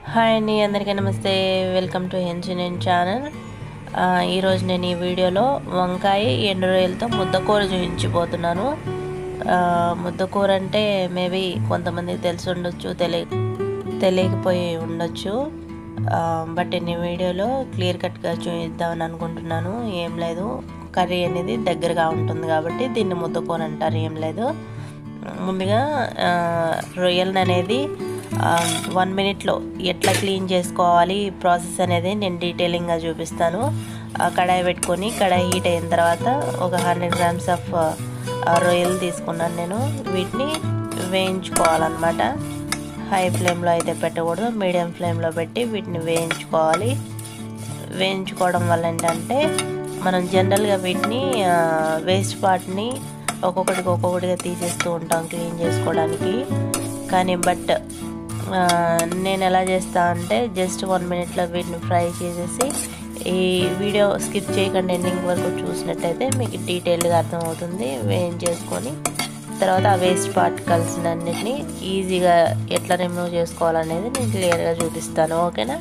hi అండి అందరికీ నమస్తే వెల్కమ్ టు హెన్సినెన్ ఛానల్ ఆ, ఈరోజు నేను ఈ వీడియోలో వంకాయ ఎండు రొయ్యలతో ముద్దకూర చూపించిపోతున్నాను ఆ, ముద్దకూర అంటే మేబీ కొంతమంది తెలిసి ఉండొచ్చు తెలియ తెలియకపోయి ఉండొచ్చు ఆ, బట్ నేను ఈ వీడియోలో క్లియర్ కట్గా చూపిద్దామని అనుకుంటున్నాను ఏం లేదు కర్రీ అనేది దగ్గరగా ఉంటుంది కాబట్టి దీన్ని ముద్దకూర అంటారు ఏం లేదు ముందుగా ఆ, రొయ్యలను అనేది వన్ మినిట్లో ఎట్లా క్లీన్ చేసుకోవాలి ఈ ప్రాసెస్ అనేది నేను డీటెయిలింగ్గా చూపిస్తాను ఆ కడాయి పెట్టుకొని కడాయి హీట్ అయిన తర్వాత ఒక హండ్రెడ్ గ్రామ్స్ ఆఫ్ రొయ్యలు తీసుకున్నాను నేను వీటిని వేయించుకోవాలన్నమాట హై ఫ్లేమ్లో అయితే పెట్టకూడదు మీడియం ఫ్లేమ్లో పెట్టి వీటిని వేయించుకోవాలి వేయించుకోవడం వల్ల ఏంటంటే మనం జనరల్గా వీటిని వేస్ట్ పార్ట్ని ఒక్కొక్కటికి ఒక్కొక్కటిగా తీసేస్తూ ఉంటాం క్లీన్ చేసుకోవడానికి కానీ బట్ నేను ఎలా చేస్తా అంటే జస్ట్ వన్ మినిట్లో వీటిని ఫ్రై చేసేసి ఈ వీడియో స్కిప్ చేయకుండా ఎండింగ్ వరకు చూసినట్టయితే మీకు డీటెయిల్గా అర్థమవుతుంది వేయించేసుకొని తర్వాత ఆ వేస్ట్ పార్ట్ కలిసినన్నిటిని ఈజీగా ఎట్లా రిమూవ్ చేసుకోవాలనేది నేను క్లియర్గా చూపిస్తాను ఓకేనా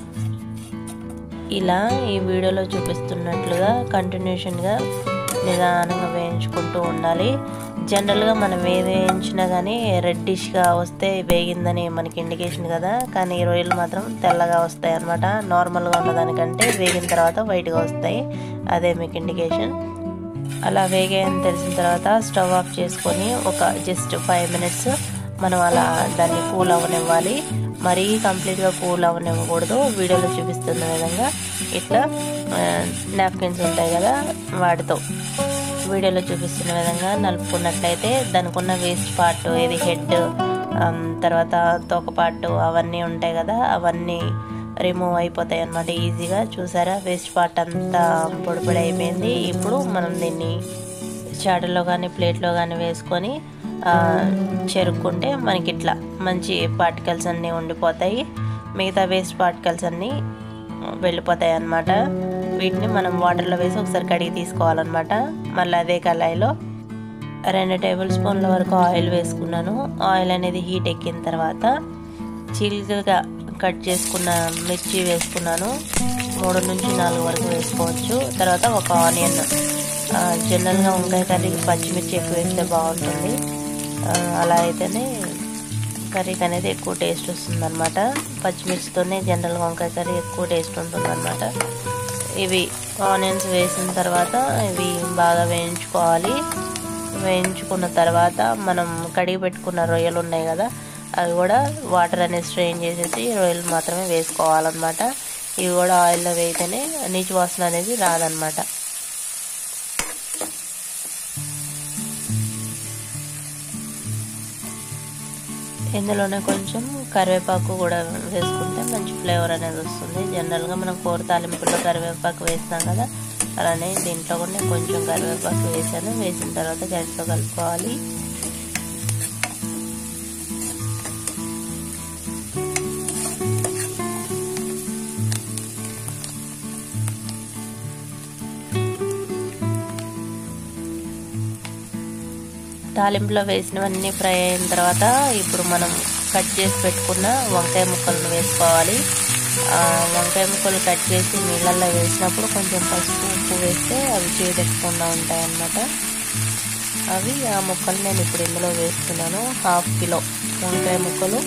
ఇలా ఈ వీడియోలో చూపిస్తున్నట్లుగా కంటిన్యూషన్గా నిదానంగా వేయించుకుంటూ ఉండాలి జనరల్గా మనం ఏది వేయించినా కానీ రెడ్డిష్గా వస్తే వేగిందని మనకి ఇండికేషన్ కదా కానీ ఈ రొయ్యలు మాత్రం తెల్లగా వస్తాయి అనమాట నార్మల్గా ఉన్నదానికంటే వేగిన తర్వాత వైట్గా వస్తాయి అదే మీకు ఇండికేషన్ అలా వేగాయని తెలిసిన తర్వాత స్టవ్ ఆఫ్ చేసుకొని ఒక జస్ట్ ఫైవ్ మినిట్స్ మనం అలా దాన్ని కూల్ అవ్వనివ్వాలి మరీ కంప్లీట్గా కూల్ అవ్వనివ్వకూడదు వీడియోలో చూపిస్తున్న విధంగా ఇట్లా నాప్కిన్స్ ఉంటాయి కదా వాటితో వీడియోలో చూపిస్తున్న విధంగా నలుపుకున్నట్లయితే దానికి ఉన్న వేస్ట్ పార్ట్ ఇది హెడ్ తర్వాత తోక పార్ట్ అవన్నీ ఉంటాయి కదా అవన్నీ రిమూవ్ అయిపోతాయి అన్నమాట ఈజీగా చూసారా వేస్ట్ పార్ట్ అంతా పొడి పొడి అయిపోయింది ఇప్పుడు మనం దీన్ని చాటలో కానీ ప్లేట్లో కానీ వేసుకొని చెరుక్కుంటే మనకి ఇట్లా మంచి పార్టికల్స్ అన్నీ ఉండిపోతాయి మిగతా వేస్ట్ పార్టికల్స్ అన్నీ వెళ్ళిపోతాయి అన్నమాట వీటిని మనం వాటర్లో వేసి ఒకసారి కడిగి తీసుకోవాలన్నమాట మళ్ళీ అదే కళాయిలో రెండు టేబుల్ స్పూన్ల వరకు ఆయిల్ వేసుకున్నాను ఆయిల్ అనేది హీట్ ఎక్కిన తర్వాత చిల్లుగా కట్ చేసుకున్న మిర్చి వేసుకున్నాను మూడు నుంచి నాలుగు వరకు వేసుకోవచ్చు తర్వాత ఒక ఆనియన్ జనరల్గా వంకాయ కర్రీకి పచ్చిమిర్చి ఎక్కువ వేస్తే బాగుంటుంది అలా అయితేనే కర్రీకి అనేది ఎక్కువ టేస్ట్ వస్తుంది అనమాట పచ్చిమిర్చితోనే జనరల్ వంకాయ కర్రీ ఎక్కువ టేస్ట్ ఉంటుంది అనమాట ఇవి ఆనియన్స్ వేసిన తర్వాత ఇవి బాగా వేయించుకోవాలి వేయించుకున్న తర్వాత మనం కడిగి పెట్టుకున్న రొయ్యలు ఉన్నాయి కదా అవి కూడా వాటర్ అనేది స్ట్రెయిన్ చేసేసి రొయ్యలు మాత్రమే వేసుకోవాలన్నమాట ఇవి కూడా ఆయిల్లో వేయితేనే నీచు వాసన అనేది రాదనమాట ఇందులోనే కొంచెం కరివేపాకు కూడా వేసుకుంటే మంచి ఫ్లేవర్ అనేది వస్తుంది జనరల్గా మనం కూర తాలింపులో కరివేపాకు వేస్తాం కదా అలానే దీంట్లో కూడా కొంచెం కరివేపాకు వేసాను వేసిన తర్వాత గరిటతో కలుపుకోవాలి తాలింపులో వేసినవన్నీ ఫ్రై అయిన తర్వాత ఇప్పుడు మనం కట్ చేసి పెట్టుకున్న వంకాయ ముక్కలను వేసుకోవాలి వంకాయ ముక్కలు కట్ చేసి నీళ్ళల్లో వేసినప్పుడు కొంచెం పసుపు ఉప్పు వేస్తే అవి చేదెక్కకుండా ఉంటాయి అన్నమాట అవి ఆ ముక్కలు నేను ఇప్పుడు ఇందులో వేస్తున్నాను హాఫ్ కిలో వంకాయ ముక్కలు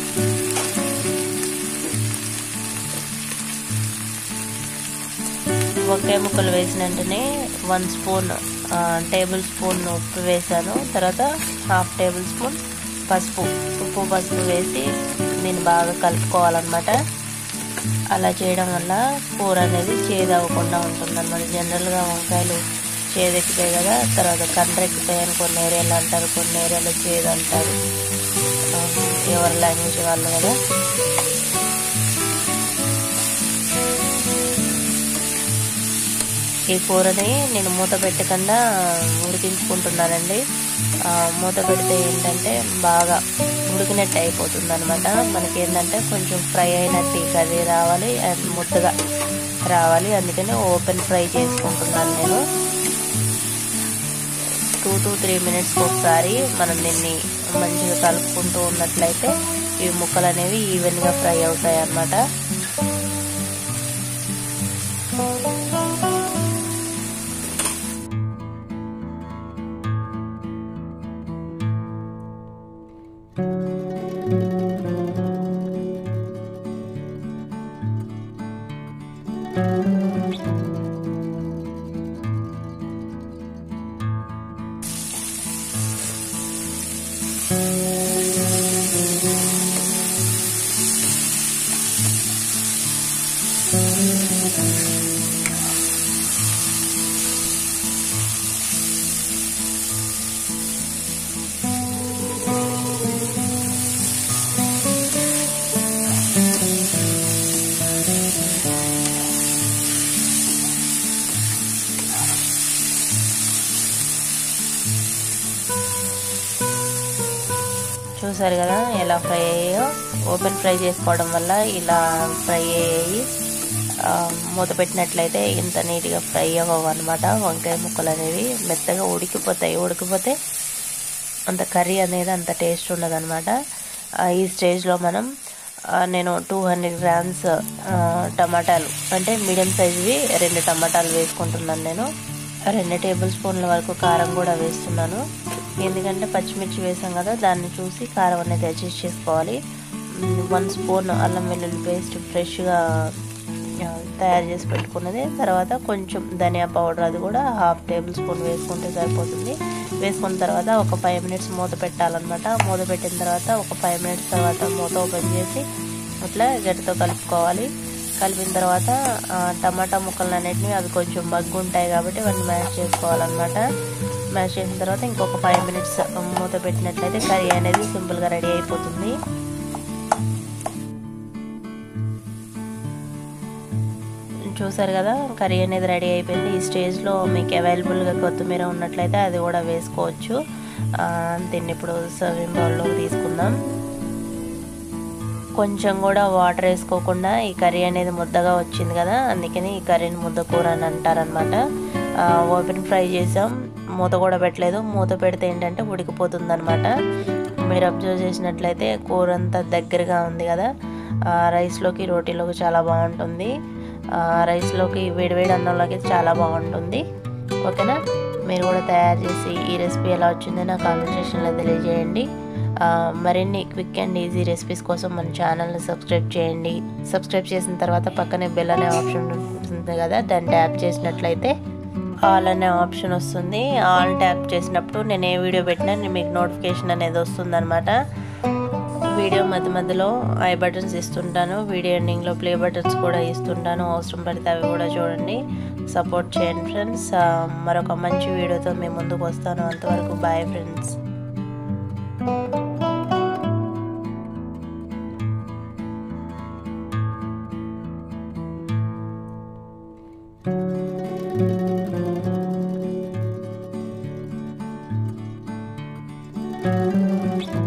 వంకాయ ముక్కలు వేసిన వెంటనే వన్ స్పూన్ టేబుల్ స్పూన్ ఉప్పు వేసాను తర్వాత హాఫ్ టేబుల్ స్పూన్ పసుపు ఉప్పు పసుపు వేసి దీన్ని బాగా కలుపుకోవాలన్నమాట అలా చేయడం వల్ల కూర అనేది చేదు అవ్వకుండా ఉంటుంది అనమాట జనరల్గా వంకాయలు చేదెక్కుతాయి కదా తర్వాత కండ్రెక్కుతాయని కొన్ని ఏరియాలు అంటారు కొన్ని ఏరియాలో చేదు అంటారు ఎవరి లాంగ్వేజ్ వాళ్ళు కదా ఈ కూరని నేను మూత పెట్టకుండా ఉడికించుకుంటున్నానండి మూత పెడితే ఏంటంటే బాగా ఉడికినట్టు అయిపోతుంది అనమాట మనకి ఏంటంటే కొంచెం ఫ్రై అయినట్టు కర్రీ రావాలి అండ్ ముద్దగా రావాలి అందుకని ఓపెన్ ఫ్రై చేసుకుంటున్నాను నేను టూ టు త్రీ మినిట్స్కి ఒకసారి మనం దీన్ని మంచిగా కలుపుకుంటూ ఉన్నట్లయితే ఈ ముక్కలు అనేవి ఈవెన్గా ఫ్రై అవుతాయి అన్నమాట చూసారు కదా ఎలా ఫ్రై అయ్యాయో ఓపెన్ ఫ్రై చేసుకోవడం వల్ల ఇలా ఫ్రై అయ్యాయి మూత పెట్టినట్లయితే ఇంత నీట్గా ఫ్రై అవ్వవు అనమాట వంకాయ ముక్కలు అనేవి మెత్తగా ఉడికిపోతాయి ఉడికిపోతే అంత కర్రీ అనేది అంత టేస్ట్ ఉండదన్నమాట ఈ స్టేజ్లో మనం నేను టూ హండ్రెడ్ గ్రామ్స్ టమాటాలు అంటే మీడియం సైజువి రెండు టమాటాలు వేసుకుంటున్నాను నేను రెండు టేబుల్ స్పూన్ల వరకు కారం కూడా వేస్తున్నాను ఎందుకంటే పచ్చిమిర్చి వేసాం కదా దాన్ని చూసి కారం అనేది అడ్జస్ట్ చేసుకోవాలి వన్ స్పూన్ అల్లం వెల్లుల్లి పేస్ట్ ఫ్రెష్గా తయారు చేసి పెట్టుకున్నది తర్వాత కొంచెం ధనియా పౌడర్ అది కూడా హాఫ్ టేబుల్ స్పూన్ వేసుకుంటే సరిపోతుంది వేసుకున్న తర్వాత ఒక ఫైవ్ మినిట్స్ మూత పెట్టాలన్నమాట మూత పెట్టిన తర్వాత ఒక ఫైవ్ మినిట్స్ తర్వాత మూత ఓపెన్ చేసి అట్లా గట్టితో కలుపుకోవాలి కలిపిన తర్వాత టమాటా ముక్కలు అన్నిటిని అవి కొంచెం మగ్గు ఉంటాయి కాబట్టి వాటిని మ్యాష్ చేసుకోవాలన్నమాట మ్యాష్ చేసిన తర్వాత ఇంకొక ఫైవ్ మినిట్స్ మూత పెట్టినట్లయితే కర్రీ అనేది సింపుల్గా రెడీ అయిపోతుంది చూసారు కదా కర్రీ అనేది రెడీ అయిపోయింది ఈ స్టేజ్లో మీకు అవైలబుల్గా కొత్తిమీర ఉన్నట్లయితే అది కూడా వేసుకోవచ్చు దీన్ని ఇప్పుడు సర్వింగ్ బౌల్లో తీసుకుందాం కొంచెం కూడా వాటర్ వేసుకోకుండా ఈ కర్రీ అనేది ముద్దగా వచ్చింది కదా అందుకని ఈ కర్రీని ముద్ద కూర అని అంటారనమాట ఓపెన్ ఫ్రై చేసాం మూత కూడా పెట్టలేదు మూత పెడితే ఏంటంటే ఉడికిపోతుంది అనమాట మీరు అబ్జర్వ్ చేసినట్లయితే కూర అంతా దగ్గరగా ఉంది కదా రైస్లోకి రోటీలోకి చాలా బాగుంటుంది రైస్లోకి వేడివేడి అన్నంలోకి చాలా బాగుంటుంది ఓకేనా మీరు కూడా తయారు చేసి ఈ రెసిపీ ఎలా వచ్చిందో నా కామెంట్ సెక్షన్లో తెలియజేయండి మరిన్ని క్విక్ అండ్ ఈజీ రెసిపీస్ కోసం మన ఛానల్ని సబ్స్క్రైబ్ చేయండి సబ్స్క్రైబ్ చేసిన తర్వాత పక్కనే బెల్ అనే ఆప్షన్ ఉంటుంది కదా దాన్ని ట్యాప్ చేసినట్లయితే ఆల్ అనే ఆప్షన్ వస్తుంది ఆల్ ట్యాప్ చేసినప్పుడు నేను ఏ వీడియో పెట్టినా మీకు నోటిఫికేషన్ అనేది వస్తుందన్నమాట వీడియో మధ్య మధ్యలో ఐ బటన్స్ ఇస్తుంటాను వీడియో ఎండింగ్లో ప్లే బటన్స్ కూడా ఇస్తుంటాను అవసరం పడితే అవి కూడా చూడండి సపోర్ట్ చేయండి ఫ్రెండ్స్ మరొక మంచి వీడియోతో మేము ముందుకు వస్తాను అంతవరకు బాయ్ ఫ్రెండ్స్ thank you